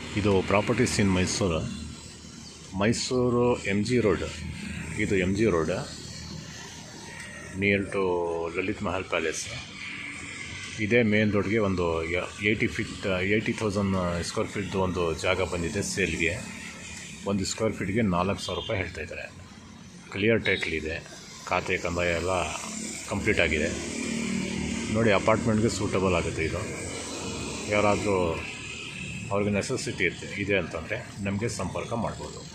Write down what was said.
ಇದು properties in Mysore Mysore M G road ಇದು M G road near to Lalit Mahal palace ಇದೇ main ರೋಡ್ಗೆ ಒಂದು eighty feet eighty thousand square ಫೀಟ್ದು ಒಂದು ಜಾಗ ಬಂದಿದೆ ಸೇಲ್ಗೆ ಒಂದು ಸ್ಕ್ವೇರ್ ಫೀಟ್ಗೆ ನಾಲ್ಕು ಸಾವಿರ ರೂಪಾಯಿ ಹೇಳ್ತಾ ಇದ್ದಾರೆ ಕ್ಲಿಯರ್ ಟೈಟ್ಲ್ ಇದೆ ಖಾತೆ ಕಂದಾಯ ಎಲ್ಲ ಕಂಪ್ಲೀಟ್ ಆಗಿದೆ ನೋಡಿ ಅಪಾರ್ಟ್ಮೆಂಟ್ಗೆ ಸೂಟಬಲ್ ಆಗುತ್ತೆ ಇದು ಯಾರಾದರೂ ಅವ್ರಿಗೆ ನೆಸೆಸಿಟಿ ಇದೆ ಇದೆ ಅಂತಂದರೆ ನಮಗೆ ಸಂಪರ್ಕ ಮಾಡ್ಬೋದು